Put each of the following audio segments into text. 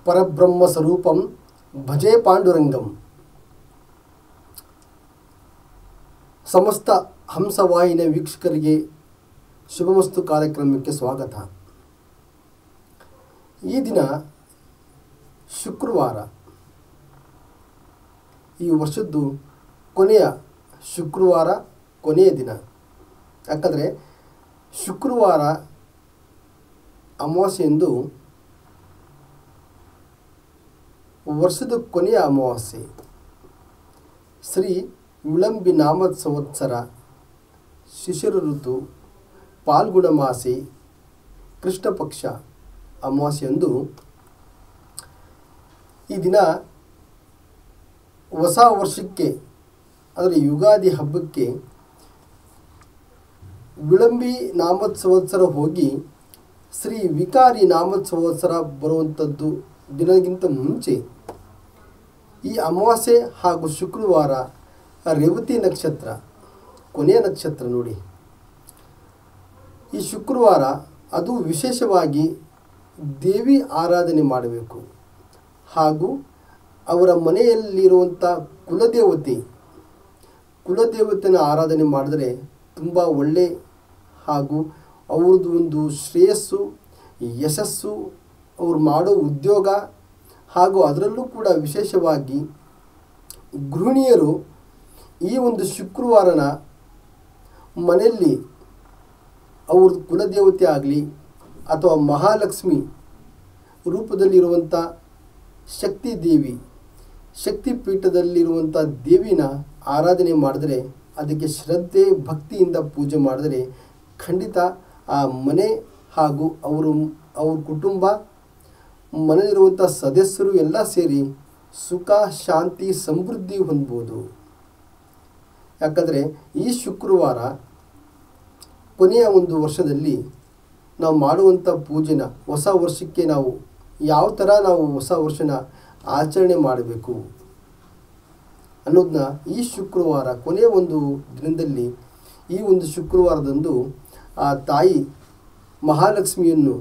ಪರಬ್ರಹ್ಮ ಸ್ವರೂಪಂ ಭಜೆ ಪಾಂಡುರಂಗಂ ಸಮಸ್ತ ಹಂಸವಾಹಿನಿಯ ವೀಕ್ಷಕರಿಗೆ ಶುಭಮಸ್ತು ಕಾರ್ಯಕ್ರಮಕ್ಕೆ ಸ್ವಾಗತ ಈ ದಿನ ಶುಕ್ರವಾರ ಈ ವರ್ಷದ್ದು ಕೊನೆಯ ಶುಕ್ರವಾರ ಕೊನೆಯ ದಿನ ಯಾಕಂದರೆ ಶುಕ್ರವಾರ ಅಮಾವಾಸ್ಯೆಯಂದು ವರ್ಷದ ಕೊನೆಯ ಅಮಾವಾಸ್ಯೆ ಶ್ರೀ ವಿಳಂಬಿ ನಾಮದ್ ಸಂವತ್ಸರ ಶಿಶಿರ ಋತು ಪಾಲ್ಗುಣ ಮಾಸಿ ಕೃಷ್ಣ ಪಕ್ಷ ಅಮಾವಾಸ್ಯೆಯಂದು ಈ ದಿನ ಹೊಸ ವರ್ಷಕ್ಕೆ ಅಂದರೆ ಯುಗಾದಿ ಹಬ್ಬಕ್ಕೆ ವಿಳಂಬಿ ನಾಮದ್ ಸಂವತ್ಸರ ಹೋಗಿ ಶ್ರೀ ವಿಕಾರಿ ನಾಮದ್ ಸಂವತ್ಸರ ಬರುವಂಥದ್ದು ದಿನಗಿಂತ ಮುಂಚೆ ಈ ಅಮಾವಾಸ್ಯೆ ಹಾಗೂ ಶುಕ್ರವಾರ ರೇವತಿ ನಕ್ಷತ್ರ ಕೊನೆಯ ನಕ್ಷತ್ರ ನೋಡಿ ಈ ಶುಕ್ರವಾರ ಅದು ವಿಶೇಷವಾಗಿ ದೇವಿ ಆರಾಧನೆ ಮಾಡಬೇಕು ಹಾಗೂ ಅವರ ಮನೆಯಲ್ಲಿರುವಂಥ ಕುಲದೇವತೆ ಕುಲದೇವತೆನ ಆರಾಧನೆ ಮಾಡಿದರೆ ತುಂಬ ಒಳ್ಳೆ ಹಾಗೂ ಅವ್ರದ್ದು ಒಂದು ಶ್ರೇಯಸ್ಸು ಯಶಸ್ಸು ಅವ್ರು ಮಾಡೋ ಉದ್ಯೋಗ ಹಾಗೂ ಅದರಲ್ಲೂ ಕೂಡ ವಿಶೇಷವಾಗಿ ಗೃಹಿಣಿಯರು ಈ ಒಂದು ಶುಕ್ರವಾರನ ಮನೆಯಲ್ಲಿ ಅವ್ರ ಕುಲದೇವತೆ ಆಗಲಿ ಅಥವಾ ಮಹಾಲಕ್ಷ್ಮಿ ರೂಪದಲ್ಲಿರುವಂಥ ಶಕ್ತಿ ದೇವಿ ಶಕ್ತಿ ಪೀಠದಲ್ಲಿರುವಂಥ ದೇವಿನ ಆರಾಧನೆ ಮಾಡಿದ್ರೆ ಅದಕ್ಕೆ ಶ್ರದ್ಧೆ ಭಕ್ತಿಯಿಂದ ಪೂಜೆ ಮಾಡಿದರೆ ಖಂಡಿತ ಆ ಮನೆ ಹಾಗೂ ಅವರು ಅವ್ರ ಕುಟುಂಬ ಮನೆಯಲ್ಲಿರುವಂಥ ಸದಸ್ಯರು ಎಲ್ಲ ಸೇರಿ ಸುಖ ಶಾಂತಿ ಸಮೃದ್ಧಿ ಹೊಂದ್ಬೋದು ಯಾಕಂದರೆ ಈ ಶುಕ್ರವಾರ ಕೊನೆಯ ಒಂದು ವರ್ಷದಲ್ಲಿ ನಾವು ಮಾಡುವಂಥ ಪೂಜೆನ ಹೊಸ ವರ್ಷಕ್ಕೆ ನಾವು ಯಾವ ಥರ ನಾವು ಹೊಸ ವರ್ಷನ ಆಚರಣೆ ಮಾಡಬೇಕು ಅನ್ನೋದನ್ನ ಈ ಶುಕ್ರವಾರ ಕೊನೆಯ ಒಂದು ದಿನದಲ್ಲಿ ಈ ಒಂದು ಶುಕ್ರವಾರದಂದು ಆ ತಾಯಿ ಮಹಾಲಕ್ಷ್ಮಿಯನ್ನು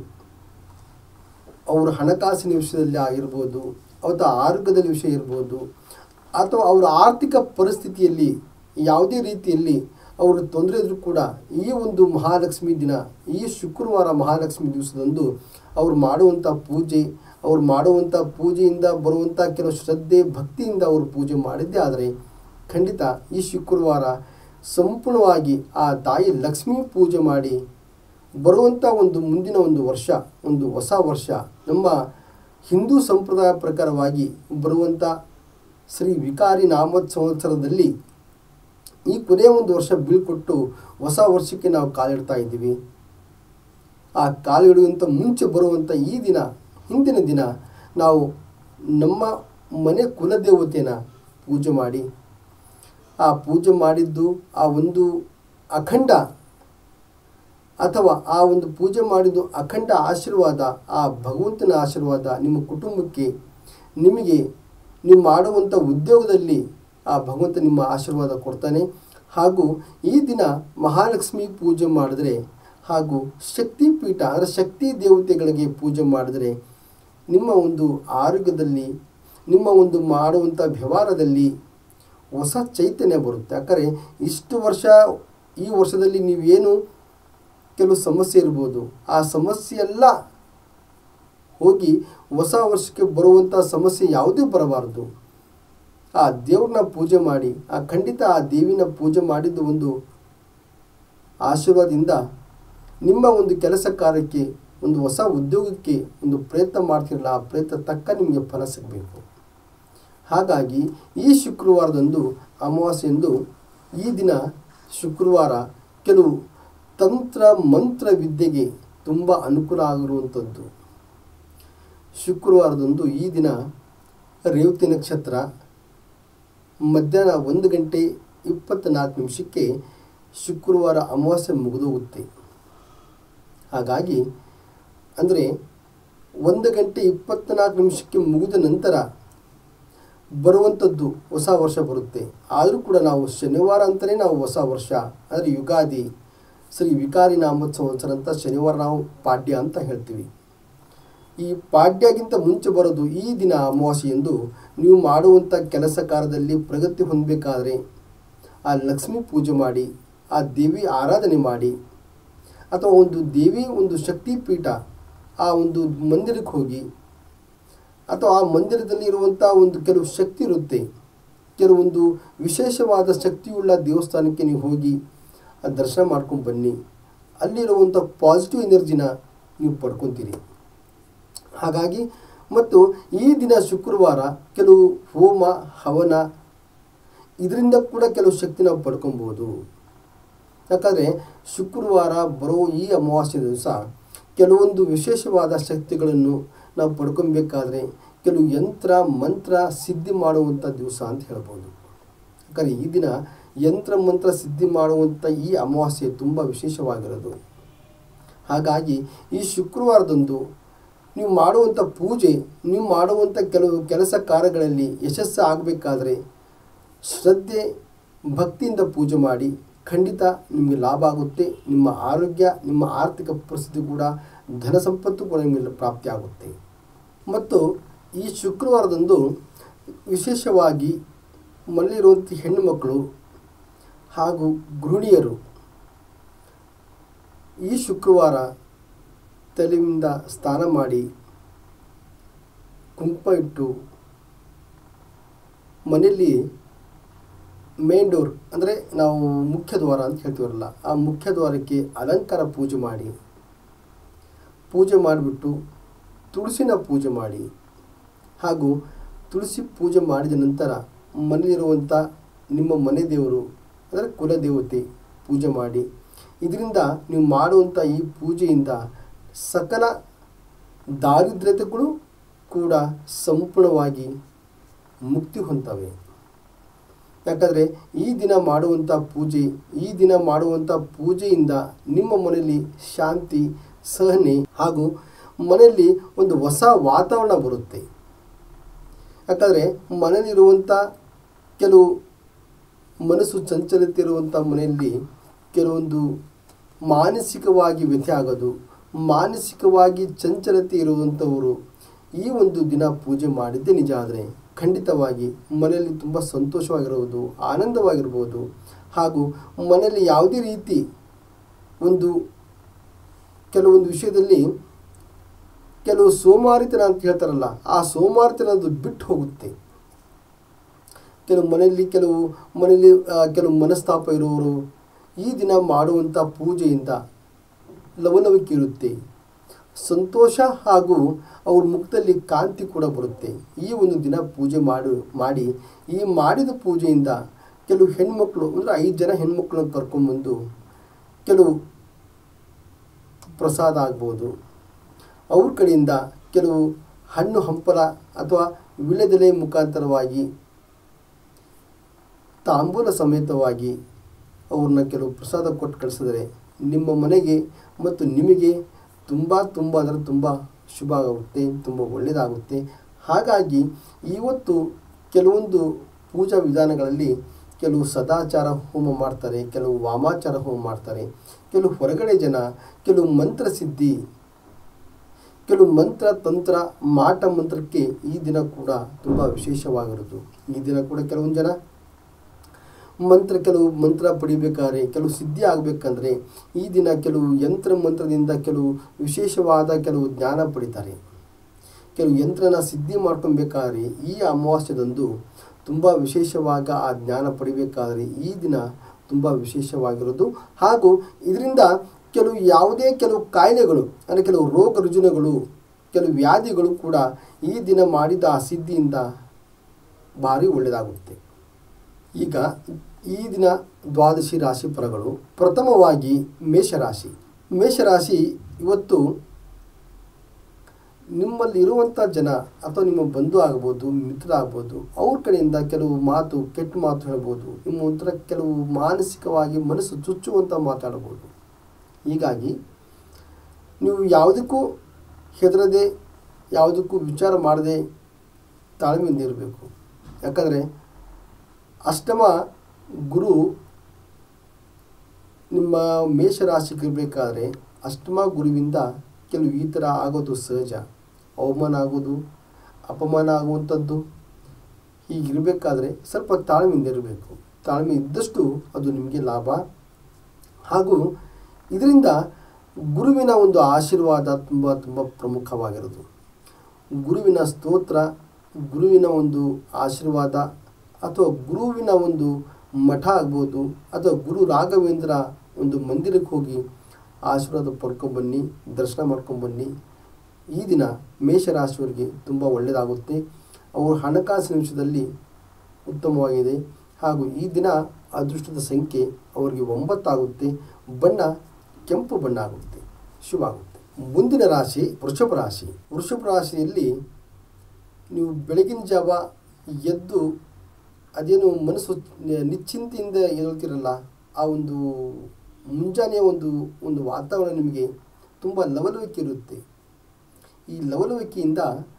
ಅವರ ಹಣಕಾಸಿನ ವಿಷಯದಲ್ಲಿ ಆಗಿರ್ಬೋದು ಅಥವಾ ಆರೋಗ್ಯದಲ್ಲಿ ವಿಷಯ ಇರ್ಬೋದು ಅಥವಾ ಅವರ ಆರ್ಥಿಕ ಪರಿಸ್ಥಿತಿಯಲ್ಲಿ ಯಾವುದೇ ರೀತಿಯಲ್ಲಿ ಅವರು ತೊಂದರೆ ಇದ್ರೂ ಕೂಡ ಈ ಒಂದು ಮಹಾಲಕ್ಷ್ಮಿ ದಿನ ಈ ಶುಕ್ರವಾರ ಮಹಾಲಕ್ಷ್ಮಿ ದಿವಸದಂದು ಅವರು ಮಾಡುವಂಥ ಪೂಜೆ ಅವ್ರು ಮಾಡುವಂಥ ಪೂಜೆಯಿಂದ ಬರುವಂಥ ಕೆಲವು ಶ್ರದ್ಧೆ ಭಕ್ತಿಯಿಂದ ಅವರು ಪೂಜೆ ಮಾಡಿದ್ದೇ ಆದರೆ ಖಂಡಿತ ಈ ಶುಕ್ರವಾರ ಸಂಪೂರ್ಣವಾಗಿ ಆ ತಾಯಿ ಲಕ್ಷ್ಮೀ ಪೂಜೆ ಮಾಡಿ ಬರುವಂಥ ಒಂದು ಮುಂದಿನ ಒಂದು ವರ್ಷ ಒಂದು ಹೊಸ ವರ್ಷ ನಮ್ಮ ಹಿಂದೂ ಸಂಪ್ರದಾಯ ಪ್ರಕಾರವಾಗಿ ಬರುವಂಥ ಶ್ರೀ ವಿಕಾರಿ ನಾಮದ್ ಸಂವತ್ಸರದಲ್ಲಿ ಈ ಕೊನೆಯ ಒಂದು ವರ್ಷ ಬೀಳ್ಕೊಟ್ಟು ಹೊಸ ವರ್ಷಕ್ಕೆ ನಾವು ಕಾಲಿಡ್ತಾ ಇದ್ದೀವಿ ಆ ಕಾಲಿಡುವಂಥ ಮುಂಚೆ ಬರುವಂಥ ಈ ದಿನ ಹಿಂದಿನ ದಿನ ನಾವು ನಮ್ಮ ಮನೆ ಕುಲದೇವತೆನ ಪೂಜೆ ಮಾಡಿ ಆ ಪೂಜೆ ಮಾಡಿದ್ದು ಆ ಒಂದು ಅಖಂಡ ಅಥವಾ ಆ ಒಂದು ಪೂಜೆ ಮಾಡಿದ್ದು ಅಖಂಡ ಆಶೀರ್ವಾದ ಆ ಭಗವಂತನ ಆಶೀರ್ವಾದ ನಿಮ್ಮ ಕುಟುಂಬಕ್ಕೆ ನಿಮಗೆ ನೀವು ಮಾಡುವಂಥ ಉದ್ಯೋಗದಲ್ಲಿ ಆ ಭಗವಂತ ನಿಮ್ಮ ಆಶೀರ್ವಾದ ಕೊಡ್ತಾನೆ ಹಾಗೂ ಈ ದಿನ ಮಹಾಲಕ್ಷ್ಮಿ ಪೂಜೆ ಮಾಡಿದ್ರೆ ಹಾಗೂ ಶಕ್ತಿ ಪೀಠ ಅಂದರೆ ಶಕ್ತಿ ದೇವತೆಗಳಿಗೆ ಪೂಜೆ ಮಾಡಿದರೆ ನಿಮ್ಮ ಒಂದು ಆರೋಗ್ಯದಲ್ಲಿ ನಿಮ್ಮ ಒಂದು ಮಾಡುವಂಥ ವ್ಯವಹಾರದಲ್ಲಿ ಹೊಸ ಚೈತನ್ಯ ಬರುತ್ತೆ ಯಾಕಂದರೆ ಇಷ್ಟು ವರ್ಷ ಈ ವರ್ಷದಲ್ಲಿ ನೀವೇನು ಕೆಲವು ಸಮಸ್ಯೆ ಇರ್ಬೋದು ಆ ಸಮಸ್ಯೆ ಎಲ್ಲ ಹೋಗಿ ಹೊಸ ವರ್ಷಕ್ಕೆ ಬರುವಂಥ ಸಮಸ್ಯೆ ಯಾವುದೂ ಬರಬಾರ್ದು ಆ ದೇವ್ರನ್ನ ಪೂಜೆ ಮಾಡಿ ಆ ಖಂಡಿತ ಆ ದೇವಿನ ಪೂಜೆ ಮಾಡಿದ್ದು ಒಂದು ಆಶೀರ್ವಾದದಿಂದ ನಿಮ್ಮ ಒಂದು ಕೆಲಸ ಕಾರ್ಯಕ್ಕೆ ಒಂದು ಹೊಸ ಉದ್ಯೋಗಕ್ಕೆ ಒಂದು ಪ್ರಯತ್ನ ಮಾಡ್ತಿರಲ್ಲ ಆ ಪ್ರಯತ್ನ ತಕ್ಕ ನಿಮಗೆ ಫಲ ಸಿಗಬೇಕು ಹಾಗಾಗಿ ಈ ಶುಕ್ರವಾರದಂದು ಅಮಾವಾಸ್ಯೆಂದು ಈ ದಿನ ಶುಕ್ರವಾರ ಕೆಲವು ತಂತ್ರ ಮಂತ್ರ ವಿದ್ಯೆಗೆ ತುಂಬ ಅನುಕೂಲ ಆಗಿರುವಂಥದ್ದು ಶುಕ್ರವಾರದಂದು ಈ ದಿನ ರೇವತಿ ನಕ್ಷತ್ರ ಮಧ್ಯಾಹ್ನ ಒಂದು ಗಂಟೆ ಇಪ್ಪತ್ತ್ನಾಲ್ಕು ನಿಮಿಷಕ್ಕೆ ಶುಕ್ರವಾರ ಅಮಾವಾಸ್ಯೆ ಮುಗಿದೋಗುತ್ತೆ ಹಾಗಾಗಿ ಅಂದರೆ ಒಂದು ಗಂಟೆ ಇಪ್ಪತ್ತ್ನಾಲ್ಕು ನಿಮಿಷಕ್ಕೆ ಮುಗಿದ ನಂತರ ಬರುವಂಥದ್ದು ಹೊಸ ವರ್ಷ ಬರುತ್ತೆ ಆದರೂ ಕೂಡ ನಾವು ಶನಿವಾರ ಅಂತಲೇ ನಾವು ಹೊಸ ವರ್ಷ ಅಂದರೆ ಯುಗಾದಿ ಶ್ರೀ ವಿಕಾರಿ ನಾಮೋತ್ಸವ ಸಂವತ್ಸರ ಅಂತ ಶನಿವಾರ ನಾವು ಪಾಡ್ಯ ಅಂತ ಹೇಳ್ತೀವಿ ಈ ಪಾಡ್ಯಕ್ಕಿಂತ ಮುಂಚೆ ಬರೋದು ಈ ದಿನ ಅಮಾವಾಸ್ಯೆ ಎಂದು ನೀವು ಮಾಡುವಂಥ ಕೆಲಸ ಕಾರ್ಯದಲ್ಲಿ ಪ್ರಗತಿ ಹೊಂದಬೇಕಾದ್ರೆ ಆ ಲಕ್ಷ್ಮೀ ಪೂಜೆ ಮಾಡಿ ಆ ದೇವಿ ಆರಾಧನೆ ಮಾಡಿ ಅಥವಾ ಒಂದು ದೇವಿ ಒಂದು ಶಕ್ತಿ ಪೀಠ ಆ ಒಂದು ಮಂದಿರಕ್ಕೆ ಹೋಗಿ ಅಥವಾ ಆ ಮಂದಿರದಲ್ಲಿ ಇರುವಂಥ ಒಂದು ಕೆಲವು ಶಕ್ತಿ ಇರುತ್ತೆ ಕೆಲವೊಂದು ವಿಶೇಷವಾದ ಶಕ್ತಿಯುಳ್ಳ ದೇವಸ್ಥಾನಕ್ಕೆ ನೀವು ಹೋಗಿ ಆ ದರ್ಶನ ಮಾಡ್ಕೊಂಡು ಬನ್ನಿ ಅಲ್ಲಿರುವಂಥ ಪಾಸಿಟಿವ್ ಎನರ್ಜಿನ ನೀವು ಪಡ್ಕೊತೀರಿ ಹಾಗಾಗಿ ಮತ್ತು ಈ ದಿನ ಶುಕ್ರವಾರ ಕೆಲವು ಹೋಮ ಹವನ ಇದರಿಂದ ಕೂಡ ಕೆಲವು ಶಕ್ತಿ ನಾವು ಪಡ್ಕೊಬೋದು ಯಾಕಂದರೆ ಶುಕ್ರವಾರ ಬರೋ ಈ ಅಮಾವಾಸ್ಯೆ ದಿವಸ ಕೆಲವೊಂದು ವಿಶೇಷವಾದ ಶಕ್ತಿಗಳನ್ನು ನಾವು ಪಡ್ಕೊಬೇಕಾದ್ರೆ ಕೆಲವು ಯಂತ್ರ ಮಂತ್ರ ಸಿದ್ಧಿ ಮಾಡುವಂಥ ದಿವಸ ಅಂತ ಹೇಳ್ಬೋದು ಯಾಕಂದರೆ ಈ ದಿನ ಯಂತ್ರ ಮಂತ್ರ ಸಿದ್ಧಿ ಮಾಡುವಂಥ ಈ ಅಮಾವಾಸ್ಯೆ ತುಂಬ ವಿಶೇಷವಾಗಿರೋದು ಹಾಗಾಗಿ ಈ ಶುಕ್ರವಾರದಂದು ನೀವು ಮಾಡುವಂಥ ಪೂಜೆ ನೀವು ಮಾಡುವಂಥ ಕೆಲವು ಕೆಲಸ ಕಾರ್ಯಗಳಲ್ಲಿ ಯಶಸ್ಸು ಆಗಬೇಕಾದ್ರೆ ಶ್ರದ್ಧೆ ಭಕ್ತಿಯಿಂದ ಪೂಜೆ ಮಾಡಿ ಖಂಡಿತ ನಿಮಗೆ ಲಾಭ ಆಗುತ್ತೆ ನಿಮ್ಮ ಆರೋಗ್ಯ ನಿಮ್ಮ ಆರ್ಥಿಕ ಪರಿಸ್ಥಿತಿ ಕೂಡ ಧನ ಸಂಪತ್ತು ಕೂಡ ನಿಮಗೆ ಪ್ರಾಪ್ತಿ ಆಗುತ್ತೆ ಮತ್ತು ಈ ಶುಕ್ರವಾರದಂದು ವಿಶೇಷವಾಗಿ ಮನೆಯಲ್ಲಿರುವಂಥ ಹೆಣ್ಣು ಮಕ್ಕಳು ಹಾಗೂ ಗೃಹಿಣಿಯರು ಈ ಶುಕ್ರವಾರ ತಲೆಯಿಂದ ಸ್ನಾನ ಮಾಡಿ ಕುಂಕುಮ ಇಟ್ಟು ಮನೆಯಲ್ಲಿ ಮೇನ್ ಡೋರ್ ಅಂದರೆ ನಾವು ಮುಖ್ಯ ದ್ವಾರ ಅಂತ ಹೇಳ್ತೀವಲ್ಲ ಆ ಮುಖ್ಯ ದ್ವಾರಕ್ಕೆ ಅಲಂಕಾರ ಪೂಜೆ ಮಾಡಿ ಪೂಜೆ ಮಾಡಿಬಿಟ್ಟು ತುಳಸಿನ ಪೂಜೆ ಮಾಡಿ ಹಾಗೂ ತುಳಸಿ ಪೂಜೆ ಮಾಡಿದ ನಂತರ ಮನೆಯಲ್ಲಿರುವಂಥ ನಿಮ್ಮ ಮನೆ ದೇವರು ಅಂದರೆ ಕುಲದೇವತೆ ಪೂಜೆ ಮಾಡಿ ಇದರಿಂದ ನೀವು ಮಾಡುವಂಥ ಈ ಪೂಜೆಯಿಂದ ಸಕಲ ದಾರಿದ್ರ್ಯತೆಗಳು ಕೂಡ ಸಂಪೂರ್ಣವಾಗಿ ಮುಕ್ತಿ ಹೊಂತವೆ ಯಾಕಂದರೆ ಈ ದಿನ ಮಾಡುವಂಥ ಪೂಜೆ ಈ ದಿನ ಮಾಡುವಂಥ ಪೂಜೆಯಿಂದ ನಿಮ್ಮ ಮನೆಯಲ್ಲಿ ಶಾಂತಿ ಸಹನೆ ಹಾಗೂ ಮನೆಯಲ್ಲಿ ಒಂದು ಹೊಸ ವಾತಾವರಣ ಬರುತ್ತೆ ಯಾಕಂದರೆ ಮನೆಯಲ್ಲಿರುವಂಥ ಕೆಲವು ಮನಸ್ಸು ಚಂಚಲತೆ ಇರುವಂಥ ಮನೆಯಲ್ಲಿ ಕೆಲವೊಂದು ಮಾನಸಿಕವಾಗಿ ವ್ಯಥೆ ಆಗೋದು ಮಾನಸಿಕವಾಗಿ ಚಂಚಲತೆ ಇರುವಂಥವರು ಈ ಒಂದು ದಿನ ಪೂಜೆ ಮಾಡಿದ್ದೇ ನಿಜ ಆದರೆ ಖಂಡಿತವಾಗಿ ಮನೆಯಲ್ಲಿ ತುಂಬ ಸಂತೋಷವಾಗಿರುವುದು ಆನಂದವಾಗಿರ್ಬೋದು ಹಾಗೂ ಮನೆಯಲ್ಲಿ ಯಾವುದೇ ರೀತಿ ಒಂದು ಕೆಲವೊಂದು ವಿಷಯದಲ್ಲಿ ಕೆಲವು ಸೋಮಾರಿತನ ಅಂತ ಹೇಳ್ತಾರಲ್ಲ ಆ ಸೋಮಾರಿತನ ಅದು ಬಿಟ್ಟು ಹೋಗುತ್ತೆ ಕೆಲವು ಮನೆಯಲ್ಲಿ ಕೆಲವು ಮನೆಯಲ್ಲಿ ಆ, ಕೆಲವು ಮನಸ್ತಾಪ ಇರುವವರು ಈ ದಿನ ಮಾಡುವಂಥ ಪೂಜೆಯಿಂದ ಲವಲವಿಕೆ ಇರುತ್ತೆ ಸಂತೋಷ ಹಾಗೂ ಅವ್ರ ಮುಖದಲ್ಲಿ ಕಾಂತಿ ಕೂಡ ಬರುತ್ತೆ ಈ ಒಂದು ದಿನ ಪೂಜೆ ಮಾಡು ಮಾಡಿ ಈ ಮಾಡಿದ ಪೂಜೆಯಿಂದ ಕೆಲವು ಹೆಣ್ಮಕ್ಳು ಅಂದರೆ ಐದು ಜನ ಹೆಣ್ಮಕ್ಳನ್ನ ಕರ್ಕೊಂಬಂದು ಕೆಲವು ಪ್ರಸಾದ ಆಗ್ಬೋದು ಅವ್ರ ಕಡೆಯಿಂದ ಕೆಲವು ಹಣ್ಣು ಹಂಪಲ ಅಥವಾ ವಿಳೆದೆಲೆ ಮುಖಾಂತರವಾಗಿ ತಾಂಬೂಲ ಸಮೇತವಾಗಿ ಅವ್ರನ್ನ ಕೆಲವು ಪ್ರಸಾದ ಕೊಟ್ಟು ಕಳಿಸಿದರೆ ನಿಮ್ಮ ಮನೆಗೆ ಮತ್ತು ನಿಮಗೆ ತುಂಬ ತುಂಬ ಅಂದರೆ ತುಂಬ ಶುಭ ಆಗುತ್ತೆ ತುಂಬ ಒಳ್ಳೆಯದಾಗುತ್ತೆ ಹಾಗಾಗಿ ಇವತ್ತು ಕೆಲವೊಂದು ಪೂಜಾ ವಿಧಾನಗಳಲ್ಲಿ ಕೆಲವು ಸದಾಚಾರ ಹೋಮ ಮಾಡ್ತಾರೆ ಕೆಲವು ವಾಮಾಚಾರ ಹೋಮ ಮಾಡ್ತಾರೆ ಕೆಲವು ಹೊರಗಡೆ ಜನ ಕೆಲವು ಮಂತ್ರ ಸಿದ್ಧಿ ಕೆಲವು ಮಂತ್ರ ತಂತ್ರ ಮಾಟ ಮಂತ್ರಕ್ಕೆ ಈ ದಿನ ಕೂಡ ತುಂಬ ವಿಶೇಷವಾಗಿರೋದು ಈ ದಿನ ಕೂಡ ಕೆಲವೊಂದು ಜನ ಮಂತ್ರ ಕೆಲವು ಮಂತ್ರ ಪಡಿಬೇಕಾದ್ರೆ ಕೆಲವು ಸಿದ್ಧಿ ಆಗಬೇಕಂದ್ರೆ ಈ ದಿನ ಕೆಲವು ಯಂತ್ರ ಮಂತ್ರದಿಂದ ಕೆಲವು ವಿಶೇಷವಾದ ಕೆಲವು ಜ್ಞಾನ ಪಡಿತಾರೆ ಕೆಲವು ಯಂತ್ರನ ಸಿದ್ಧಿ ಮಾಡ್ಕೊಬೇಕಾದ್ರೆ ಈ ಅಮಾವಾಸ್ಯದಂದು ತುಂಬ ವಿಶೇಷವಾಗ ಆ ಜ್ಞಾನ ಪಡಿಬೇಕಾದ್ರೆ ಈ ದಿನ ತುಂಬ ವಿಶೇಷವಾಗಿರೋದು ಹಾಗೂ ಇದರಿಂದ ಕೆಲವು ಯಾವುದೇ ಕೆಲವು ಕಾಯಿಲೆಗಳು ಅಂದರೆ ಕೆಲವು ರೋಗ ರುಜಿನಗಳು ಕೆಲವು ವ್ಯಾಧಿಗಳು ಕೂಡ ಈ ದಿನ ಮಾಡಿದ ಆ ಸಿದ್ಧಿಯಿಂದ ಭಾರಿ ಒಳ್ಳೆಯದಾಗುತ್ತೆ ಈಗ ಈ ದಿನ ದ್ವಾದಶಿ ರಾಶಿ ಫಲಗಳು ಪ್ರಥಮವಾಗಿ ಮೇಷರಾಶಿ ಮೇಷರಾಶಿ ಇವತ್ತು ನಿಮ್ಮಲ್ಲಿ ಇರುವಂಥ ಜನ ಅಥವಾ ನಿಮ್ಮ ಬಂಧು ಆಗ್ಬೋದು ಮಿತ್ರ ಆಗ್ಬೋದು ಅವ್ರ ಕಡೆಯಿಂದ ಕೆಲವು ಮಾತು ಕೆಟ್ಟ ಮಾತು ಹೇಳ್ಬೋದು ನಿಮ್ಮ ಒಂಥರ ಕೆಲವು ಮಾನಸಿಕವಾಗಿ ಮನಸ್ಸು ಚುಚ್ಚುವಂಥ ಮಾತಾಡ್ಬೋದು ಹೀಗಾಗಿ ನೀವು ಯಾವುದಕ್ಕೂ ಹೆದರದೆ ಯಾವುದಕ್ಕೂ ವಿಚಾರ ಮಾಡದೆ ತಾಳ್ಮೆಯಿಂದ ಇರಬೇಕು ಯಾಕಂದರೆ ಅಷ್ಟಮ ಗುರು ನಿಮ್ಮ ಮೇಷರಾಶಿಗೆ ಇರಬೇಕಾದ್ರೆ ಅಷ್ಟಮ ಗುರುವಿಂದ ಕೆಲವು ಈ ಥರ ಆಗೋದು ಸಹಜ ಅವಮಾನ ಆಗೋದು ಅಪಮಾನ ಆಗುವಂಥದ್ದು ಹೀಗಿರಬೇಕಾದ್ರೆ ಸ್ವಲ್ಪ ತಾಳ್ಮೆಯಿಂದ ಇರಬೇಕು ತಾಳ್ಮೆ ಇದ್ದಷ್ಟು ಅದು ನಿಮಗೆ ಲಾಭ ಹಾಗೂ ಇದರಿಂದ ಗುರುವಿನ ಒಂದು ಆಶೀರ್ವಾದ ತುಂಬ ತುಂಬ ಪ್ರಮುಖವಾಗಿರೋದು ಗುರುವಿನ ಸ್ತೋತ್ರ ಗುರುವಿನ ಒಂದು ಆಶೀರ್ವಾದ ಅಥವಾ ಗುರುವಿನ ಒಂದು ಮಠ ಆಗ್ಬೋದು ಅಥವಾ ಗುರು ರಾಘವೇಂದ್ರ ಒಂದು ಮಂದಿರಕ್ಕೆ ಹೋಗಿ ಆಶೀರ್ವಾದ ಪಡ್ಕೊಂಬನ್ನಿ ದರ್ಶನ ಮಾಡ್ಕೊಂಬನ್ನಿ ಈ ದಿನ ಮೇಷರಾಶಿಯವರಿಗೆ ತುಂಬ ಒಳ್ಳೆಯದಾಗುತ್ತೆ ಅವರು ಹಣಕಾಸಿನ ವಿಷಯದಲ್ಲಿ ಉತ್ತಮವಾಗಿದೆ ಹಾಗೂ ಈ ದಿನ ಅದೃಷ್ಟದ ಸಂಖ್ಯೆ ಅವರಿಗೆ ಒಂಬತ್ತಾಗುತ್ತೆ ಬಣ್ಣ ಕೆಂಪು ಬಣ್ಣ ಆಗುತ್ತೆ ಶುಭ ಆಗುತ್ತೆ ಮುಂದಿನ ರಾಶಿ ವೃಷಭ ರಾಶಿ ವೃಷಭ ರಾಶಿಯಲ್ಲಿ ನೀವು ಬೆಳಗಿನ ಜಾವ ಎದ್ದು ಅದೇನು ಮನಸ್ಸು ನಿ- ನಿಶ್ಚಿಂತೆಯಿಂದ ಎದ್ದೇಳ್ತಿರಲ್ಲ ಆ ಒಂದು ಮುಂಜಾನೆಯ ಒಂದು ಒಂದು ವಾತಾವರಣ ನಿಮಗೆ ತುಂಬ ಲವಲವಿಕೆ ಇರುತ್ತೆ ಈ ಲವಲವಿಕೆಯಿಂದ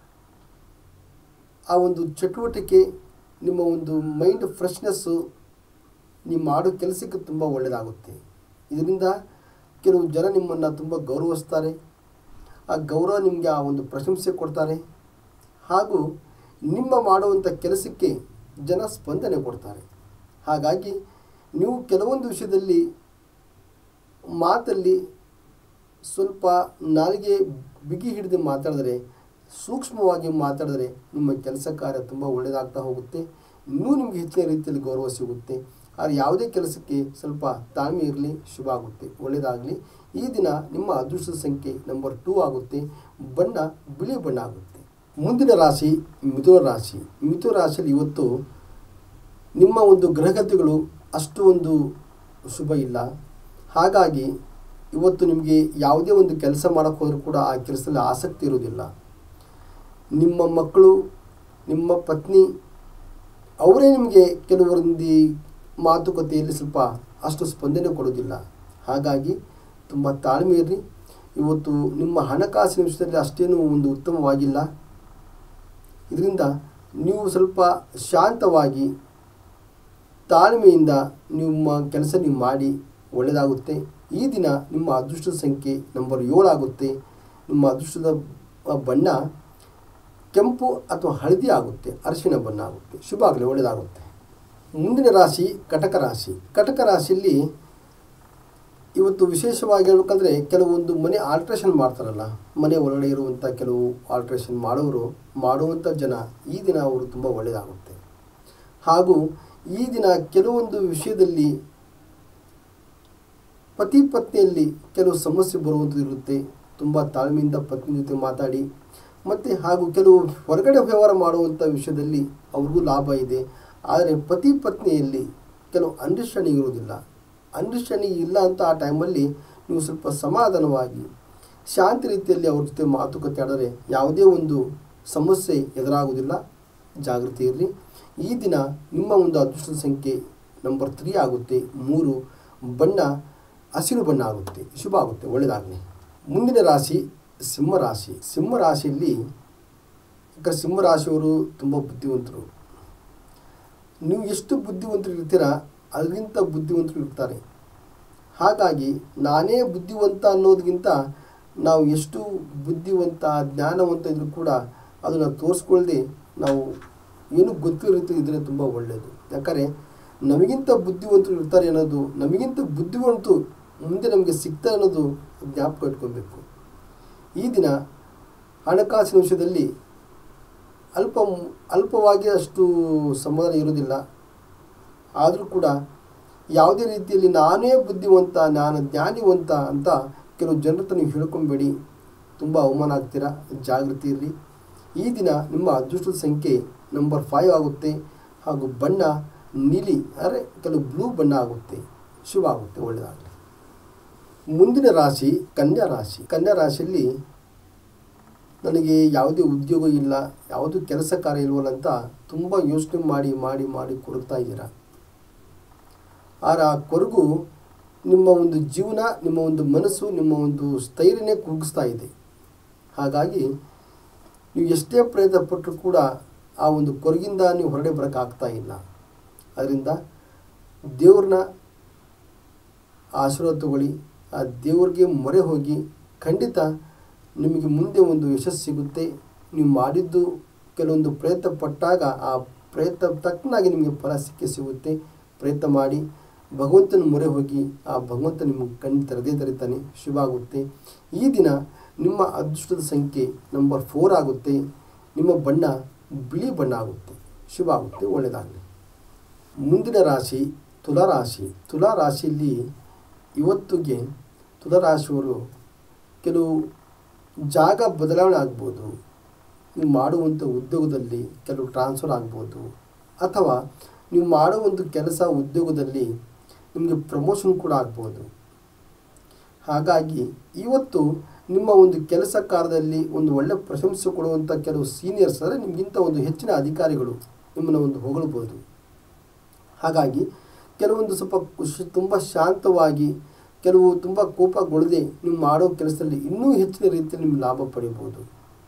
ಆ ಒಂದು ಚಟುವಟಿಕೆ ನಿಮ್ಮ ಒಂದು ಮೈಂಡ್ ಫ್ರೆಶ್ನೆಸ್ಸು ನೀವು ಮಾಡೋ ಕೆಲಸಕ್ಕೆ ತುಂಬ ಒಳ್ಳೆಯದಾಗುತ್ತೆ ಇದರಿಂದ ಕೆಲವು ಜನ ನಿಮ್ಮನ್ನು ತುಂಬ ಗೌರವಿಸ್ತಾರೆ ಆ ಗೌರವ ನಿಮಗೆ ಆ ಒಂದು ಪ್ರಶಂಸೆ ಕೊಡ್ತಾರೆ ಹಾಗೂ ನಿಮ್ಮ ಮಾಡುವಂಥ ಕೆಲಸಕ್ಕೆ ಜನ ಸ್ಪಂದನೆ ಕೊಡ್ತಾರೆ ಹಾಗಾಗಿ ನೀವು ಕೆಲವೊಂದು ವಿಷಯದಲ್ಲಿ ಮಾತಲ್ಲಿ ಸ್ವಲ್ಪ ನಾಲಿಗೆ ಬಿಗಿ ಹಿಡಿದು ಮಾತಾಡಿದ್ರೆ ಸೂಕ್ಷ್ಮವಾಗಿ ಮಾತಾಡಿದ್ರೆ ನಿಮ್ಮ ಕೆಲಸ ಕಾರ್ಯ ತುಂಬ ಒಳ್ಳೆಯದಾಗ್ತಾ ಹೋಗುತ್ತೆ ಇನ್ನೂ ನಿಮಗೆ ಹೆಚ್ಚಿನ ರೀತಿಯಲ್ಲಿ ಗೌರವ ಸಿಗುತ್ತೆ ಆದರೆ ಯಾವುದೇ ಕೆಲಸಕ್ಕೆ ಸ್ವಲ್ಪ ತಾಳ್ಮೆ ಇರಲಿ ಶುಭ ಆಗುತ್ತೆ ಒಳ್ಳೆಯದಾಗಲಿ ಈ ದಿನ ನಿಮ್ಮ ಅದೃಷ್ಟದ ಸಂಖ್ಯೆ ನಂಬರ್ ಟೂ ಆಗುತ್ತೆ ಬಣ್ಣ ಬಿಳಿ ಬಣ್ಣ ಆಗುತ್ತೆ ಮುಂದಿನ ರಾಶಿ ಮಿಥುನ ರಾಶಿ ಮಿಥುನ ರಾಶಿಯಲ್ಲಿ ಇವತ್ತು ನಿಮ್ಮ ಒಂದು ಗ್ರಹಗತಿಗಳು ಅಷ್ಟು ಒಂದು ಶುಭ ಇಲ್ಲ ಹಾಗಾಗಿ ಇವತ್ತು ನಿಮಗೆ ಯಾವುದೇ ಒಂದು ಕೆಲಸ ಮಾಡೋಕ್ಕೆ ಹೋದರೂ ಕೂಡ ಆ ಕೆಲಸದಲ್ಲಿ ಆಸಕ್ತಿ ಇರುವುದಿಲ್ಲ ನಿಮ್ಮ ಮಕ್ಕಳು ನಿಮ್ಮ ಪತ್ನಿ ಅವರೇ ನಿಮಗೆ ಕೆಲವೊಂದು ಮಾತುಕತೆಯಲ್ಲಿ ಸ್ವಲ್ಪ ಅಷ್ಟು ಸ್ಪಂದನೆ ಕೊಡೋದಿಲ್ಲ ಹಾಗಾಗಿ ತುಂಬ ತಾಳ್ಮೆ ಇರ್ರಿ ಇವತ್ತು ನಿಮ್ಮ ಹಣಕಾಸಿನ ವಿಷಯದಲ್ಲಿ ಅಷ್ಟೇನೂ ಒಂದು ಉತ್ತಮವಾಗಿಲ್ಲ ಇದರಿಂದ ನೀವು ಸ್ವಲ್ಪ ಶಾಂತವಾಗಿ ತಾಳ್ಮೆಯಿಂದ ನಿಮ್ಮ ಕೆಲಸ ನೀವು ಮಾಡಿ ಒಳ್ಳೆಯದಾಗುತ್ತೆ ಈ ದಿನ ನಿಮ್ಮ ಅದೃಷ್ಟದ ಸಂಖ್ಯೆ ನಂಬರ್ ಏಳು ಆಗುತ್ತೆ ನಿಮ್ಮ ಅದೃಷ್ಟದ ಆ, ಬಣ್ಣ ಕೆಂಪು ಅಥವಾ ಹಳದಿ ಆಗುತ್ತೆ ಅರಿಶಿಣ ಬಣ್ಣ ಆಗುತ್ತೆ ಶುಭ ಆಗಲಿ ಒಳ್ಳೆಯದಾಗುತ್ತೆ ಮುಂದಿನ ರಾಶಿ ಕಟಕ ರಾಶಿ ಕಟಕ ರಾಶಿಯಲ್ಲಿ ಇವತ್ತು ವಿಶೇಷವಾಗಿ ಹೇಳ್ಬೇಕಂದ್ರೆ ಕೆಲವೊಂದು ಮನೆ ಆಲ್ಟ್ರೇಷನ್ ಮಾಡ್ತಾರಲ್ಲ ಮನೆ ಒಳಗಡೆ ಇರುವಂಥ ಕೆಲವು ಆಲ್ಟ್ರೇಷನ್ ಮಾಡೋರು ಮಾಡುವಂಥ ಜನ ಈ ದಿನ ಅವರು ತುಂಬ ಒಳ್ಳೆಯದಾಗುತ್ತೆ ಹಾಗೂ ಈ ದಿನ ಕೆಲವೊಂದು ವಿಷಯದಲ್ಲಿ ಪತಿ ಪತ್ನಿಯಲ್ಲಿ ಕೆಲವು ಸಮಸ್ಯೆ ಬರುವಂಥದ್ದು ಇರುತ್ತೆ ತುಂಬ ತಾಳ್ಮೆಯಿಂದ ಪತ್ನಿ ಜೊತೆ ಮಾತಾಡಿ ಮತ್ತು ಹಾಗೂ ಕೆಲವು ಹೊರಗಡೆ ವ್ಯವಹಾರ ಮಾಡುವಂಥ ವಿಷಯದಲ್ಲಿ ಅವ್ರಿಗೂ ಲಾಭ ಇದೆ ಆದರೆ ಪತಿ ಪತ್ನಿಯಲ್ಲಿ ಕೆಲವು ಅಂಡರ್ಸ್ಟ್ಯಾಂಡಿಂಗ್ ಇರೋದಿಲ್ಲ ಅಂಡರ್ಸ್ಟ್ಯಾಂಡಿಂಗ್ ಇಲ್ಲ ಅಂತ ಆ ಟೈಮಲ್ಲಿ ನೀವು ಸ್ವಲ್ಪ ಸಮಾಧಾನವಾಗಿ ಶಾಂತಿ ರೀತಿಯಲ್ಲಿ ಅವ್ರ ಜೊತೆ ಮಾತುಕತೆ ಆಡಿದ್ರೆ ಯಾವುದೇ ಒಂದು ಸಮಸ್ಯೆ ಎದುರಾಗುವುದಿಲ್ಲ ಜಾಗೃತಿ ಇರಲಿ ಈ ದಿನ ನಿಮ್ಮ ಒಂದು ಅದೃಷ್ಟದ ಸಂಖ್ಯೆ ನಂಬರ್ ತ್ರೀ ಆಗುತ್ತೆ ಮೂರು ಬಣ್ಣ ಹಸಿರು ಬಣ್ಣ ಆಗುತ್ತೆ ಶುಭ ಆಗುತ್ತೆ ಒಳ್ಳೆಯದಾಗಲಿ ಮುಂದಿನ ರಾಶಿ ಸಿಂಹ ರಾಶಿ ಸಿಂಹ ರಾಶಿಯಲ್ಲಿ ಯಾಕಂದ್ರೆ ಸಿಂಹ ರಾಶಿಯವರು ತುಂಬ ಬುದ್ಧಿವಂತರು ನೀವು ಎಷ್ಟು ಬುದ್ಧಿವಂತರು ಇರ್ತೀರಾ ಅದಕ್ಕಿಂತ ಬುದ್ಧಿವಂತರು ಇರ್ತಾರೆ ಹಾಗಾಗಿ ನಾನೇ ಬುದ್ಧಿವಂತ ಅನ್ನೋದಕ್ಕಿಂತ ನಾವು ಎಷ್ಟು ಬುದ್ಧಿವಂತ ಜ್ಞಾನವಂತ ಇದ್ರೂ ಕೂಡ ಅದನ್ನು ತೋರಿಸ್ಕೊಳ್ದೆ ನಾವು ಏನು ಗೊತ್ತಿರುತ್ತೆ ಇದ್ರೆ ತುಂಬ ಒಳ್ಳೆಯದು ಯಾಕಂದರೆ ನಮಗಿಂತ ಬುದ್ಧಿವಂತರು ಇರ್ತಾರೆ ಅನ್ನೋದು ನಮಗಿಂತ ಬುದ್ಧಿವಂತರು ಮುಂದೆ ನಮಗೆ ಸಿಗ್ತಾರೆ ಅನ್ನೋದು ಜ್ಞಾಪಕ ಇಟ್ಕೊಬೇಕು ಈ ದಿನ ಹಣಕಾಸಿನ ವಿಷಯದಲ್ಲಿ ಅಲ್ಪ ಅಲ್ಪವಾಗಿ ಅಷ್ಟು ಸಮಾಧಾನ ಇರೋದಿಲ್ಲ ಆದರೂ ಕೂಡ ಯಾವುದೇ ರೀತಿಯಲ್ಲಿ ನಾನೇ ಬುದ್ಧಿವಂತ ನಾನು ಜ್ಞಾನಿವಂತ ಅಂತ ಕೆಲವು ಜನರ ಹತ್ರ ನೀವು ಹೇಳ್ಕೊಬೇಡಿ ತುಂಬ ಅವಮಾನ ಆಗ್ತೀರಾ ಜಾಗೃತಿ ಇರಲಿ ಈ ದಿನ ನಿಮ್ಮ ಅದೃಷ್ಟದ ಸಂಖ್ಯೆ ನಂಬರ್ ಫೈವ್ ಆಗುತ್ತೆ ಹಾಗೂ ಬಣ್ಣ ನೀಲಿ ಅಂದರೆ ಕೆಲವು ಬ್ಲೂ ಬಣ್ಣ ಆಗುತ್ತೆ ಶುಭ ಆಗುತ್ತೆ ಒಳ್ಳೆಯದಾಗಲಿ ಮುಂದಿನ ರಾಶಿ ಕನ್ಯಾ ರಾಶಿ ಕನ್ಯಾ ರಾಶಿಯಲ್ಲಿ ನನಗೆ ಯಾವುದೇ ಉದ್ಯೋಗ ಇಲ್ಲ ಯಾವುದೂ ಕೆಲಸ ಕಾರ್ಯ ಇಲ್ವಲ್ಲ ಅಂತ ತುಂಬ ಯೋಚನೆ ಮಾಡಿ ಮಾಡಿ ಮಾಡಿ ಕೊರಗ್ತಾ ಇದ್ದೀರಾ ಆದರೆ ಆ ಕೊರಗು ನಿಮ್ಮ ಒಂದು ಜೀವನ ನಿಮ್ಮ ಒಂದು ಮನಸ್ಸು ನಿಮ್ಮ ಒಂದು ಸ್ಥೈರ್ಯನೇ ಕುಗ್ಗಿಸ್ತಾ ಇದೆ ಹಾಗಾಗಿ ನೀವು ಎಷ್ಟೇ ಪ್ರಯತ್ನ ಪಟ್ಟರೂ ಕೂಡ ಆ ಒಂದು ಕೊರಗಿಂದ ನೀವು ಹೊರಗಡೆ ಬರೋಕ್ಕಾಗ್ತಾ ಇಲ್ಲ ಅದರಿಂದ ದೇವ್ರನ್ನ ಆಶೀರ್ವಾದ ತಗೊಳ್ಳಿ ಆ ದೇವ್ರಿಗೆ ಮೊರೆ ಹೋಗಿ ಖಂಡಿತ ನಿಮಗೆ ಮುಂದೆ ಒಂದು ಯಶಸ್ಸು ಸಿಗುತ್ತೆ ನೀವು ಮಾಡಿದ್ದು ಕೆಲವೊಂದು ಪ್ರಯತ್ನ ಪಟ್ಟಾಗ ಆ ಪ್ರಯತ್ನ ತಕ್ಕನಾಗಿ ನಿಮಗೆ ಫಲ ಸಿಕ್ಕೇ ಸಿಗುತ್ತೆ ಪ್ರಯತ್ನ ಮಾಡಿ ಭಗವಂತನ ಮೊರೆ ಹೋಗಿ ಆ ಭಗವಂತ ನಿಮಗೆ ಕಣ್ಣು ತೆರೆದೇ ತೆರಿತಾನೆ ಶುಭ ಆಗುತ್ತೆ ಈ ದಿನ ನಿಮ್ಮ ಅದೃಷ್ಟದ ಸಂಖ್ಯೆ ನಂಬರ್ ಫೋರ್ ಆಗುತ್ತೆ ನಿಮ್ಮ ಬಣ್ಣ ಬಿಳಿ ಬಣ್ಣ ಆಗುತ್ತೆ ಶುಭ ಆಗುತ್ತೆ ಒಳ್ಳೆಯದಾಗಲಿ ಮುಂದಿನ ರಾಶಿ ತುಲಾರಾಶಿ ತುಲಾರಾಶಿಯಲ್ಲಿ ಇವತ್ತಿಗೆ ತುಲಾರಾಶಿಯವರು ಕೆಲವು ಜಾಗ ಬದಲಾವಣೆ ಆಗ್ಬೋದು ನೀವು ಮಾಡುವಂಥ ಉದ್ಯೋಗದಲ್ಲಿ ಕೆಲವು ಟ್ರಾನ್ಸ್ಫರ್ ಆಗ್ಬೋದು ಅಥವಾ ನೀವು ಮಾಡೋ ಒಂದು ಕೆಲಸ ಉದ್ಯೋಗದಲ್ಲಿ ನಿಮಗೆ ಪ್ರಮೋಷನ್ ಕೂಡ ಆಗ್ಬೋದು ಹಾಗಾಗಿ ಇವತ್ತು ನಿಮ್ಮ ಒಂದು ಕೆಲಸ ಕಾರ್ಯದಲ್ಲಿ ಒಂದು ಒಳ್ಳೆಯ ಪ್ರಶಂಸೆ ಕೊಡುವಂಥ ಕೆಲವು ಸೀನಿಯರ್ಸ್ ಅಂದರೆ ನಿಮಗಿಂತ ಒಂದು ಹೆಚ್ಚಿನ ಅಧಿಕಾರಿಗಳು ನಿಮ್ಮನ್ನು ಒಂದು ಹೊಗಳ್ಬೋದು ಹಾಗಾಗಿ ಕೆಲವೊಂದು ಸ್ವಲ್ಪ ಖುಷಿ ತುಂಬ ಶಾಂತವಾಗಿ ಕೆಲವು ತುಂಬ ಕೋಪಗೊಳ್ಳದೆ ನೀವು ಮಾಡೋ ಕೆಲಸದಲ್ಲಿ ಇನ್ನೂ ಹೆಚ್ಚಿನ ರೀತಿಯಲ್ಲಿ ನಿಮ್ಮ ಲಾಭ ಪಡಿಬೋದು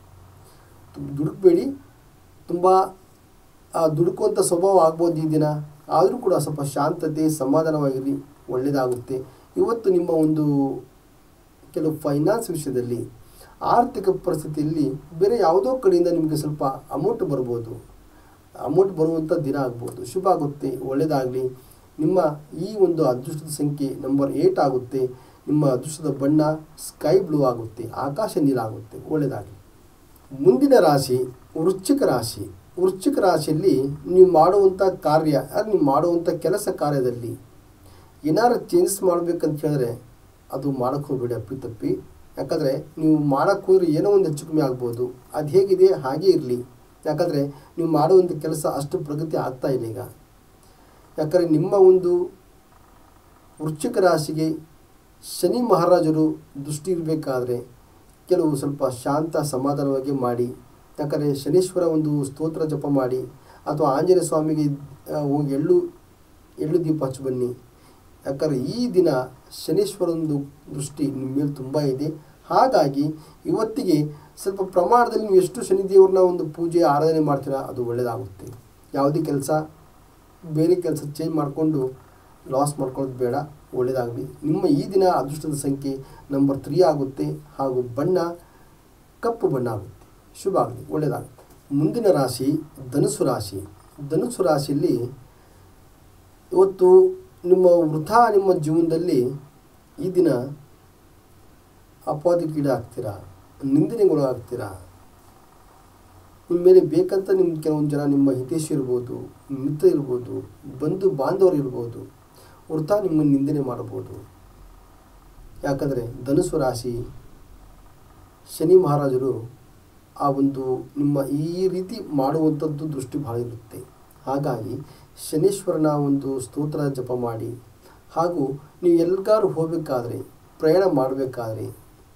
ದುಡುಕಬೇಡಿ ತುಂಬ ದುಡುಕುವಂಥ ಸ್ವಭಾವ ಆಗ್ಬೋದು ಈ ದಿನ ಆದರೂ ಕೂಡ ಸ್ವಲ್ಪ ಶಾಂತತೆ ಸಮಾಧಾನವಾಗಿರಿ ಒಳ್ಳೆಯದಾಗುತ್ತೆ ಇವತ್ತು ನಿಮ್ಮ ಒಂದು ಕೆಲವು ಫೈನಾನ್ಸ್ ವಿಷಯದಲ್ಲಿ ಆರ್ಥಿಕ ಪರಿಸ್ಥಿತಿಯಲ್ಲಿ ಬೇರೆ ಯಾವುದೋ ಕಡೆಯಿಂದ ನಿಮಗೆ ಸ್ವಲ್ಪ ಅಮೌಂಟ್ ಬರ್ಬೋದು ಅಮೌಂಟ್ ಬರುವಂಥ ದಿನ ಆಗ್ಬೋದು ಶುಭ ಆಗುತ್ತೆ ಒಳ್ಳೆಯದಾಗಲಿ ನಿಮ್ಮ ಈ ಒಂದು ಅದೃಷ್ಟದ ಸಂಖ್ಯೆ ನಂಬರ್ ಏಟ್ ಆಗುತ್ತೆ ನಿಮ್ಮ ಅದೃಷ್ಟದ ಬಣ್ಣ ಸ್ಕೈ ಬ್ಲೂ ಆಗುತ್ತೆ ಆಕಾಶ ನೀಲ ಆಗುತ್ತೆ ಒಳ್ಳೆಯದಾಗಲಿ ಮುಂದಿನ ರಾಶಿ ವೃಶ್ಚಿಕ ರಾಶಿ ವೃಶ್ಚಿಕ ರಾಶಿಯಲ್ಲಿ ನೀವು ಮಾಡುವಂಥ ಕಾರ್ಯ ಅದು ನೀವು ಮಾಡುವಂಥ ಕೆಲಸ ಕಾರ್ಯದಲ್ಲಿ ಏನಾದ್ರು ಚೇಂಜಸ್ ಮಾಡಬೇಕಂತ ಹೇಳಿದ್ರೆ ಅದು ಮಾಡೋಕ್ಕೆ ಹೋಗಬೇಡಿ ಅಪ್ಪಿ ತಪ್ಪಿ ಯಾಕಂದರೆ ನೀವು ಮಾಡೋಕ್ಕೆ ಹೋದ್ರೆ ಏನೋ ಒಂದು ಹೆಚ್ಚು ಕಮ್ಮಿ ಆಗ್ಬೋದು ಅದು ಹೇಗಿದೆ ಹಾಗೇ ಇರಲಿ ಯಾಕಂದರೆ ನೀವು ಮಾಡುವಂಥ ಕೆಲಸ ಅಷ್ಟು ಪ್ರಗತಿ ಆಗ್ತಾ ಇಲ್ಲ ಈಗ ಯಾಕಂದರೆ ನಿಮ್ಮ ಒಂದು ವೃಶ್ಚಿಕ ರಾಶಿಗೆ ಶನಿ ಮಹಾರಾಜರು ದೃಷ್ಟಿ ಇರಬೇಕಾದ್ರೆ ಕೆಲವು ಸ್ವಲ್ಪ ಶಾಂತ ಸಮಾಧಾನವಾಗಿ ಮಾಡಿ ಯಾಕಂದರೆ ಶನೀಶ್ವರ ಒಂದು ಸ್ತೋತ್ರ ಜಪ ಮಾಡಿ ಅಥವಾ ಆಂಜನೇಯ ಸ್ವಾಮಿಗೆ ಆ, ಹೋಗಿ ಎಳ್ಳು ಎಳ್ಳು ದೀಪ ಹಚ್ಚಿ ಬನ್ನಿ ಯಾಕಂದರೆ ಈ ದಿನ ಶನೀಶ್ವರ ಒಂದು ದೃಷ್ಟಿ ನಿಮ್ಮ ಮೇಲೆ ತುಂಬ ಇದೆ ಹಾಗಾಗಿ ಇವತ್ತಿಗೆ ಸ್ವಲ್ಪ ಪ್ರಮಾಣದಲ್ಲಿ ನೀವು ಎಷ್ಟು ಶನಿದೇವ್ರನ್ನ ಒಂದು ಪೂಜೆ ಆರಾಧನೆ ಮಾಡ್ತೀರಾ ಅದು ಒಳ್ಳೆಯದಾಗುತ್ತೆ ಯಾವುದೇ ಕೆಲಸ ಬೇರೆ ಕೆಲಸ ಚೇಂಜ್ ಮಾಡಿಕೊಂಡು ಲಾಸ್ ಮಾಡ್ಕೊಳ್ಳೋದು ಬೇಡ ಒಳ್ಳೆಯದಾಗಲಿ ನಿಮ್ಮ ಈ ದಿನ ಅದೃಷ್ಟದ ಸಂಖ್ಯೆ ನಂಬರ್ ತ್ರೀ ಆಗುತ್ತೆ ಹಾಗೂ ಬಣ್ಣ ಕಪ್ಪು ಬಣ್ಣ ಆಗುತ್ತೆ ಶುಭ ಆಗಲಿ ಒಳ್ಳೆಯದಾಗುತ್ತೆ ಮುಂದಿನ ರಾಶಿ ಧನುಸು ರಾಶಿ ಧನುಸು ರಾಶಿಯಲ್ಲಿ ಇವತ್ತು ನಿಮ್ಮ ವೃಥಾ ನಿಮ್ಮ ಜೀವನದಲ್ಲಿ ಈ ದಿನ ಅಪವಾದಕ್ಕೀಡಾಗ್ತೀರಾ ನಿಂದನೆಗಳು ಆಗ್ತೀರಾ ನಿಮ್ಮ ಮೇಲೆ ಬೇಕಂತ ನಿಮ್ಮ ಕೆಲವೊಂದು ಜನ ನಿಮ್ಮ ಹಿತೇಶಿ ಇರ್ಬೋದು ಮಿತ್ರ ಇರ್ಬೋದು ಬಂಧು ಬಾಂಧವರು ಇರ್ಬೋದು ವೃಥಾ ನಿಮ್ಮನ್ನು ನಿಂದನೆ ಮಾಡ್ಬೋದು ಯಾಕಂದರೆ ಧನುಸು ರಾಶಿ ಶನಿ ಮಹಾರಾಜರು ಆ ಒಂದು ನಿಮ್ಮ ಈ ರೀತಿ ಮಾಡುವಂಥದ್ದು ದೃಷ್ಟಿ ಭಾಳ ಇರುತ್ತೆ ಹಾಗಾಗಿ ಶನೀಶ್ವರನ ಒಂದು ಸ್ತೋತ್ರ ಜಪ ಮಾಡಿ ಹಾಗೂ ನೀವು ಎಲ್ಗಾರು ಹೋಗಬೇಕಾದ್ರೆ ಪ್ರಯಾಣ ಮಾಡಬೇಕಾದ್ರೆ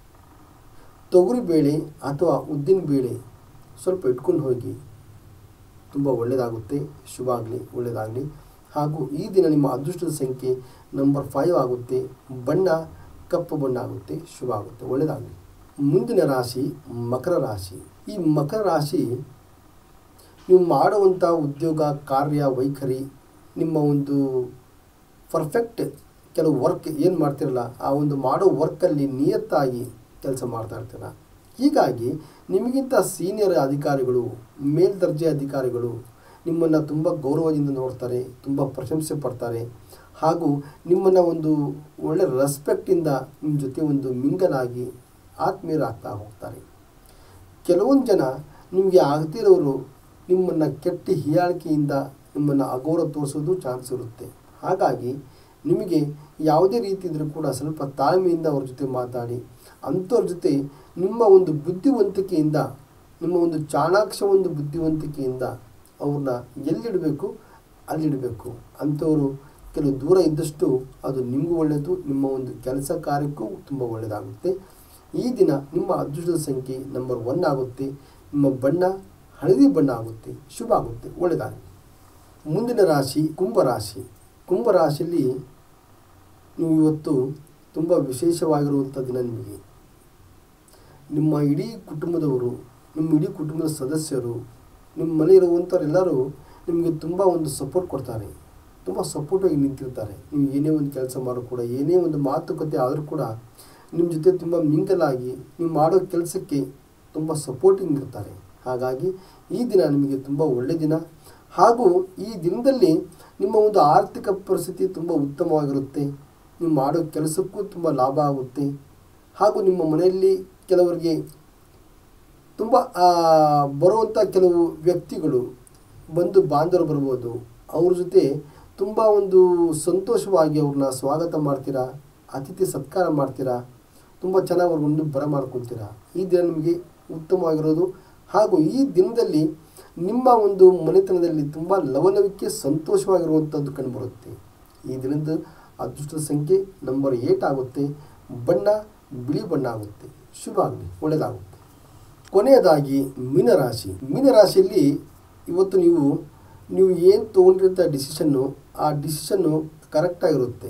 ತೊಗರಿಬೇಳೆ ಅಥವಾ ಉದ್ದಿನ ಬೇಳೆ ಸ್ವಲ್ಪ ಇಟ್ಕೊಂಡು ಹೋಗಿ ತುಂಬ ಒಳ್ಳೆಯದಾಗುತ್ತೆ ಶುಭ ಆಗಲಿ ಒಳ್ಳೆಯದಾಗಲಿ ಹಾಗೂ ಈ ದಿನ ನಿಮ್ಮ ಅದೃಷ್ಟದ ಸಂಖ್ಯೆ ನಂಬರ್ ಫೈವ್ ಆಗುತ್ತೆ ಬಣ್ಣ ಕಪ್ಪು ಬಣ್ಣ ಆಗುತ್ತೆ ಶುಭ ಆಗುತ್ತೆ ಒಳ್ಳೆಯದಾಗಲಿ ಮುಂದಿನ ರಾಶಿ ಮಕರ ರಾಶಿ ಈ ಮಕರ ರಾಶಿ ನೀವು ಮಾಡುವಂಥ ಉದ್ಯೋಗ ಕಾರ್ಯ ವೈಖರಿ ನಿಮ್ಮ ಒಂದು ಪರ್ಫೆಕ್ಟ್ ಕೆಲವು ವರ್ಕ್ ಏನು ಮಾಡ್ತಿರಲ್ಲ ಆ ಒಂದು ಮಾಡೋ ವರ್ಕಲ್ಲಿ ನಿಯತ್ತಾಗಿ ಕೆಲಸ ಮಾಡ್ತಾ ಇರ್ತೀರ ಹೀಗಾಗಿ ನಿಮಗಿಂತ ಸೀನಿಯರ್ ಅಧಿಕಾರಿಗಳು ಮೇಲ್ದರ್ಜೆ ಅಧಿಕಾರಿಗಳು ನಿಮ್ಮನ್ನು ತುಂಬ ಗೌರವದಿಂದ ನೋಡ್ತಾರೆ ತುಂಬ ಪ್ರಶಂಸೆ ಪಡ್ತಾರೆ ಹಾಗೂ ನಿಮ್ಮನ್ನು ಒಂದು ಒಳ್ಳೆ ರೆಸ್ಪೆಕ್ಟಿಂದ ನಿಮ್ಮ ಜೊತೆ ಒಂದು ಮಿಂಗಲಾಗಿ ಆತ್ಮೀಯರಾಗ್ತಾ ಹೋಗ್ತಾರೆ ಕೆಲವೊಂದು ಜನ ನಿಮಗೆ ಆಗದಿರೋರು ನಿಮ್ಮನ್ನು ಕೆಟ್ಟ ಹೀಯಾಳಿಕೆಯಿಂದ ನಿಮ್ಮನ್ನು ಅಗೌರವ ತೋರಿಸೋದು ಚಾನ್ಸ್ ಇರುತ್ತೆ ಹಾಗಾಗಿ ನಿಮಗೆ ಯಾವುದೇ ರೀತಿ ಇದ್ರೂ ಕೂಡ ಸ್ವಲ್ಪ ತಾಳ್ಮೆಯಿಂದ ಅವ್ರ ಜೊತೆ ಮಾತಾಡಿ ಅಂಥವ್ರ ಜೊತೆ ನಿಮ್ಮ ಒಂದು ಬುದ್ಧಿವಂತಿಕೆಯಿಂದ ನಿಮ್ಮ ಒಂದು ಚಾಣಾಕ್ಷ ಒಂದು ಬುದ್ಧಿವಂತಿಕೆಯಿಂದ ಅವ್ರನ್ನ ಎಲ್ಲಿಡಬೇಕು ಅಲ್ಲಿಡಬೇಕು ಅಂಥವರು ಕೆಲವು ದೂರ ಇದ್ದಷ್ಟು ಅದು ನಿಮಗೂ ಒಳ್ಳೆಯದು ನಿಮ್ಮ ಒಂದು ಕೆಲಸ ಕಾರ್ಯಕ್ಕೂ ತುಂಬ ಒಳ್ಳೆಯದಾಗುತ್ತೆ ಈ ದಿನ ನಿಮ್ಮ ಅದೃಷ್ಟದ ಸಂಖ್ಯೆ ನಂಬರ್ ಒನ್ ಆಗುತ್ತೆ ನಿಮ್ಮ ಬಣ್ಣ ಹಳದಿ ಬಣ್ಣ ಆಗುತ್ತೆ ಶುಭ ಆಗುತ್ತೆ ಒಳ್ಳೆಯದಾಗುತ್ತೆ ಮುಂದಿನ ರಾಶಿ ಕುಂಭರಾಶಿ ಕುಂಭರಾಶಿಯಲ್ಲಿ ನೀವು ಇವತ್ತು ತುಂಬ ವಿಶೇಷವಾಗಿರುವಂಥ ದಿನ ನಿಮಗೆ ನಿಮ್ಮ ಇಡೀ ಕುಟುಂಬದವರು ನಿಮ್ಮ ಇಡೀ ಕುಟುಂಬದ ಸದಸ್ಯರು ನಿಮ್ಮ ಮನೆ ಇರುವಂಥವ್ರೆಲ್ಲರೂ ನಿಮಗೆ ತುಂಬ ಒಂದು ಸಪೋರ್ಟ್ ಕೊಡ್ತಾರೆ ತುಂಬ ಸಪೋರ್ಟಾಗಿ ನಿಂತಿರ್ತಾರೆ ನೀವು ಏನೇ ಒಂದು ಕೆಲಸ ಮಾಡೋ ಕೂಡ ಏನೇ ಒಂದು ಮಾತುಕತೆ ಆದರೂ ಕೂಡ ನಿಮ್ಮ ಜೊತೆ ತುಂಬ ಮಿಂಗಲಾಗಿ ನೀವು ಮಾಡೋ ಕೆಲಸಕ್ಕೆ ತುಂಬ ಸಪೋರ್ಟಿಂಗ್ ಇರ್ತಾರೆ ಹಾಗಾಗಿ ಈ ದಿನ ನಿಮಗೆ ತುಂಬ ಒಳ್ಳೆಯ ದಿನ ಹಾಗೂ ಈ ದಿನದಲ್ಲಿ ನಿಮ್ಮ ಒಂದು ಆರ್ಥಿಕ ಪರಿಸ್ಥಿತಿ ತುಂಬ ಉತ್ತಮವಾಗಿರುತ್ತೆ ನೀವು ಮಾಡೋ ಕೆಲಸಕ್ಕೂ ತುಂಬ ಲಾಭ ಆಗುತ್ತೆ ಹಾಗೂ ನಿಮ್ಮ ಮನೆಯಲ್ಲಿ ಕೆಲವರಿಗೆ ತುಂಬ ಬರುವಂಥ ಕೆಲವು ವ್ಯಕ್ತಿಗಳು ಬಂದು ಬಾಂಧವರು ಬರ್ಬೋದು ಅವ್ರ ಜೊತೆ ತುಂಬ ಒಂದು ಸಂತೋಷವಾಗಿ ಅವ್ರನ್ನ ಸ್ವಾಗತ ಮಾಡ್ತೀರಾ ಅತಿಥಿ ಸತ್ಕಾರ ಮಾಡ್ತೀರಾ ತುಂಬ ಚೆನ್ನಾಗಿ ಅವ್ರಿಗೊಂದು ಬರಮಾಡ್ಕೊಳ್ತೀರಾ ಈ ದಿನ ನಿಮಗೆ ಉತ್ತಮವಾಗಿರೋದು ಹಾಗೂ ಈ ದಿನದಲ್ಲಿ ನಿಮ್ಮ ಒಂದು ಮನೆತನದಲ್ಲಿ ತುಂಬ ಲವಲವಿಕೆ ಸಂತೋಷವಾಗಿರುವಂಥದ್ದು ಕಂಡುಬರುತ್ತೆ ಈ ದಿನದ ಅದೃಷ್ಟದ ಸಂಖ್ಯೆ ನಂಬರ್ ಏಟ್ ಆಗುತ್ತೆ ಬಣ್ಣ ಬಿಳಿ ಬಣ್ಣ ಆಗುತ್ತೆ ಶುಭ ಆಗಲಿ ಒಳ್ಳೆಯದಾಗುತ್ತೆ ಕೊನೆಯದಾಗಿ ಮೀನರಾಶಿ ಮೀನರಾಶಿಯಲ್ಲಿ ಇವತ್ತು ನೀವು ನೀವು ಏನು ತೊಗೊಂಡಿರೋಂಥ ಡಿಸಿಷನ್ನು ಆ ಡಿಸಿಷನ್ನು ಕರೆಕ್ಟಾಗಿರುತ್ತೆ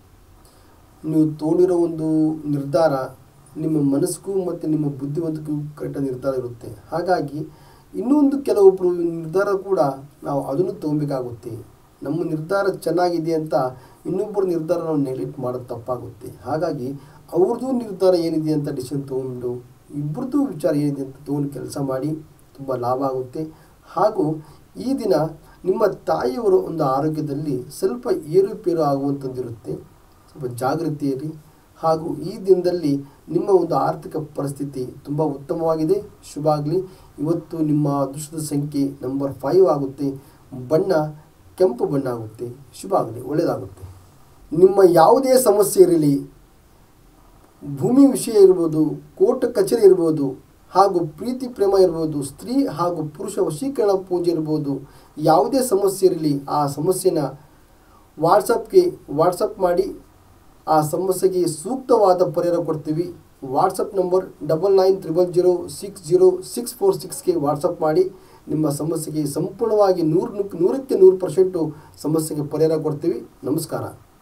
ನೀವು ತೊಗೊಂಡಿರೋ ಒಂದು ನಿರ್ಧಾರ ನಿಮ್ಮ ಮನಸ್ಸಿಗೂ ಮತ್ತು ನಿಮ್ಮ ಬುದ್ಧಿವಂತಿಕೆಗೂ ಕರೆಕ್ಟಾದ ನಿರ್ಧಾರ ಇರುತ್ತೆ ಹಾಗಾಗಿ ಇನ್ನೊಂದು ಕೆಲವೊಬ್ಬರು ನಿರ್ಧಾರ ಕೂಡ ನಾವು ಅದನ್ನು ತೊಗೊಬೇಕಾಗುತ್ತೆ ನಮ್ಮ ನಿರ್ಧಾರ ಚೆನ್ನಾಗಿದೆ ಅಂತ ಇನ್ನೊಬ್ಬರ ನಿರ್ಧಾರ ನಾವು ನೆಗ್ಲೆಕ್ಟ್ ಮಾಡೋದು ತಪ್ಪಾಗುತ್ತೆ ಹಾಗಾಗಿ ಅವ್ರದ್ದು ನಿರ್ಧಾರ ಏನಿದೆ ಅಂತ ಡಿಸಿಷನ್ ತೊಗೊಂಡು ಇಬ್ಬರದ್ದು ವಿಚಾರ ಏನಿದೆ ಅಂತ ತೊಗೊಂಡು ಕೆಲಸ ಮಾಡಿ ತುಂಬ ಲಾಭ ಆಗುತ್ತೆ ಹಾಗೂ ಈ ದಿನ ನಿಮ್ಮ ತಾಯಿಯವರ ಒಂದು ಆರೋಗ್ಯದಲ್ಲಿ ಸ್ವಲ್ಪ ಏರುಪೇರು ಆಗುವಂಥದ್ದಿರುತ್ತೆ ಸ್ವಲ್ಪ ಜಾಗೃತಿಯಿರಿ ಹಾಗೂ ಈ ದಿನದಲ್ಲಿ ನಿಮ್ಮ ಒಂದು ಆರ್ಥಿಕ ಪರಿಸ್ಥಿತಿ ತುಂಬ ಉತ್ತಮವಾಗಿದೆ ಶುಭ ಆಗಲಿ ಇವತ್ತು ನಿಮ್ಮ ಅದೃಷ್ಟದ ಸಂಖ್ಯೆ ನಂಬರ್ ಫೈವ್ ಆಗುತ್ತೆ ಬಣ್ಣ ಕೆಂಪು ಬಣ್ಣ ಆಗುತ್ತೆ ಶುಭ ಆಗಲಿ ಒಳ್ಳೆಯದಾಗುತ್ತೆ ನಿಮ್ಮ ಯಾವುದೇ ಸಮಸ್ಯೆ ಇರಲಿ ಭೂಮಿ ವಿಷಯ ಇರ್ಬೋದು ಕೋರ್ಟ್ ಕಚೇರಿ ಇರ್ಬೋದು ಹಾಗೂ ಪ್ರೀತಿ ಪ್ರೇಮ ಇರ್ಬೋದು ಸ್ತ್ರೀ ಹಾಗೂ ಪುರುಷ ವಶೀಕರಣ ಪೂಜೆ ಇರ್ಬೋದು ಯಾವುದೇ ಸಮಸ್ಯೆ ಇರಲಿ ಆ ಸಮಸ್ಯೆನ ವಾಟ್ಸಪ್ಗೆ ವಾಟ್ಸಪ್ ಮಾಡಿ ಆ ಸಮಸ್ಯೆಗೆ ಸೂಕ್ತವಾದ ಪರಿಹಾರ ಕೊಡ್ತೀವಿ WhatsApp number double nine triple zero six zero six four ಸಿಕ್ಸ್ಗೆ ವಾಟ್ಸಪ್ ಮಾಡಿ ನಿಮ್ಮ ಸಮಸ್ಯೆಗೆ ಸಂಪೂರ್ಣವಾಗಿ ನೂರು ನೂರಕ್ಕೆ ನೂರು ಪರ್ಸೆಂಟು ಸಮಸ್ಯೆಗೆ ಪರಿಹಾರ ಕೊಡ್ತೀವಿ ನಮಸ್ಕಾರ